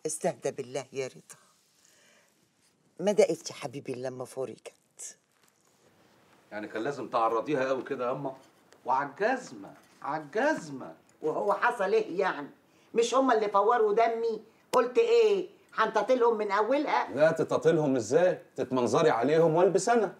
استهدى بالله يا رضا ما دقت يا حبيبي إلا لما فرجت يعني كان لازم تعرضيها قوي كده يا اما وعالجزمه عالجزمه وهو حصل ايه يعني مش هما اللي فوروا دمي قلت ايه هنتطلهم من اولها لا تتطلهم ازاي تتمنظري عليهم والبس انا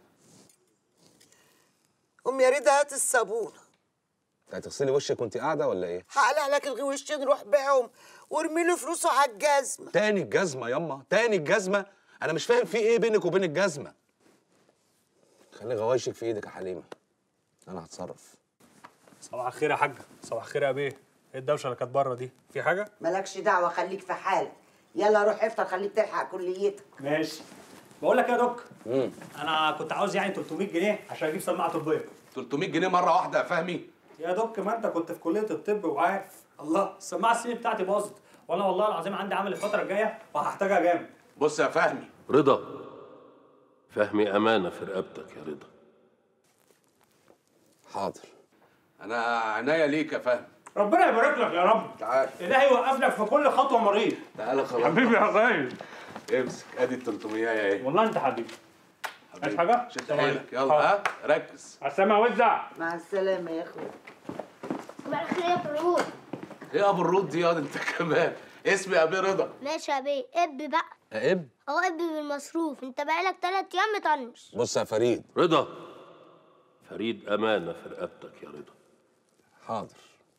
قوم يا رضا هات الصابونه هتغسلي وشك وانت قاعده ولا ايه هقلع لك الغوشتين روح بيعهم وارمي له فلوسه على الجزمه تاني الجزمه ياما تاني الجزمه انا مش فاهم في ايه بينك وبين الجزمه خلي غوايشك في ايدك يا حليمه انا هتصرف صباح الخير يا حاجه صباح الخير يا بيه ايه الدوشه اللي كانت بره دي في حاجه مالكش دعوه خليك في حالك يلا روح افطر خليك تلحق كليتك ماشي بقول لك إيه يا دوك امم انا كنت عاوز يعني 300 جنيه عشان اجيب سماعه طبيه 300 جنيه مره واحده يا فهمي يا دوك ما انت كنت في كليه الطب وعارف الله السماعه السنين بتاعتي باظت وانا والله العظيم عندي عمل الفتره الجايه وهحتاجها جامد بص يا فهمي رضا فهمي أمانة في رقبتك يا رضا حاضر انا عناية ليك يا فهمي ربنا يبارك لك يا رب تعال الهي يوقف لك في كل خطوه مريض تعالى خلاص حبيبي يا غالي امسك ادي ال 300 اهي والله انت حبيبي عايز حاجه شد سلام حيلك عليكم. يلا ها ركز على السلامه وزع مع السلامه يا اخويا صباح الخير يا فروض ايه يا ابو الرود دي ياض انت كمان اسمي ابي رضا ماشي يا بيه اب بقى اب هو اب بالمصروف انت بقالك تلات ايام مطنش بص يا فريد رضا فريد أمانة في رقبتك يا رضا حاضر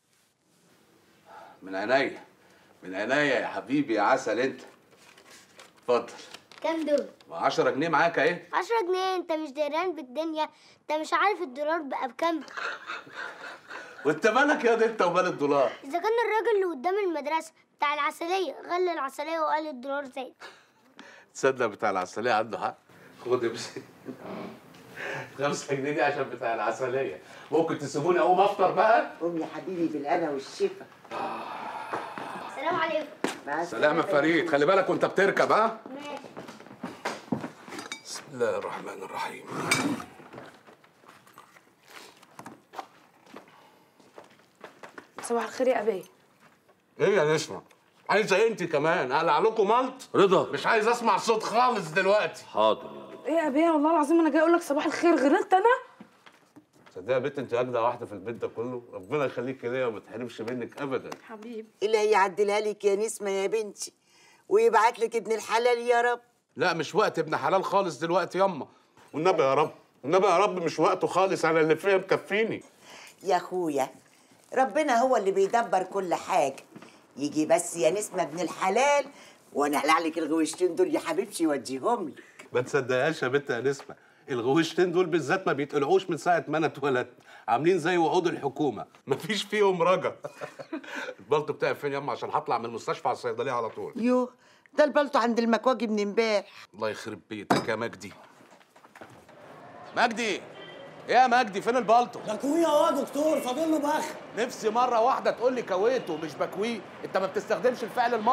من عينيا من عينيا يا حبيبي يا عسل انت اتفضل كام دول؟ ما 10 جنيه معاك اهي 10 جنيه انت مش دايران بالدنيا انت مش عارف الدولار بقى بكام وانت مالك ياض انت ومال الدولار اذا كان الراجل اللي قدام المدرسه بتاع العسليه غلى العسليه وقال الدولار زايد تصدق بتاع العسلية عنده حق خد امسك خمسة جنيه دي عشان بتاع العسلية ممكن تسيبوني اقوم افطر بقى قوم يا حبيبي بالهنا والشفا السلام عليكم مع سلام يا فريد خلي بالك وانت بتركب ها ماشي بسم الله الرحمن الرحيم صباح الخير يا ابي ايه يا نسمة عايزة انت كمان اقلع لكم ملط رضا مش عايز اسمع صوت خالص دلوقتي حاضر يا رضا ايه يا ابي والله العظيم انا جاي اقول لك صباح الخير غيرت انا صدق يا بنت انت اجدع واحده في البيت ده كله ربنا يخليك ليا وما تحرمش منك ابدا حبيبي اللي هيعدلها لك يا نسمه يا بنتي ويبعت لك ابن الحلال يا رب لا مش وقت ابن حلال خالص دلوقتي ياما والنبي يا رب والنبي يا رب مش وقته خالص انا اللي فيها مكفيني يا اخويا ربنا هو اللي بيدبر كل حاجه يجي بس يا نسمه ابن الحلال وانا اقلع لك الغوشتين دول يا حبيبتي واديهم لك ما تصدقهاش يا بنت يا نسمه الغوشتين دول بالذات ما بيتقلعوش من ساعه ما انا اتولدت عاملين زي وعود الحكومه مفيش فيهم رجا البلطو بتاعي فين ياما عشان هطلع من المستشفى على الصيدليه على طول يوه ده البلطو عند المكواجي من امبارح الله يخرب بيتك يا مجدي مجدي ايه يا مجدي فين البلطو بكويه اهو يا دكتور فاضل له بخ نفسي مره واحده تقول لي كويته مش بكويه انت ما بتستخدمش الفعل الماضي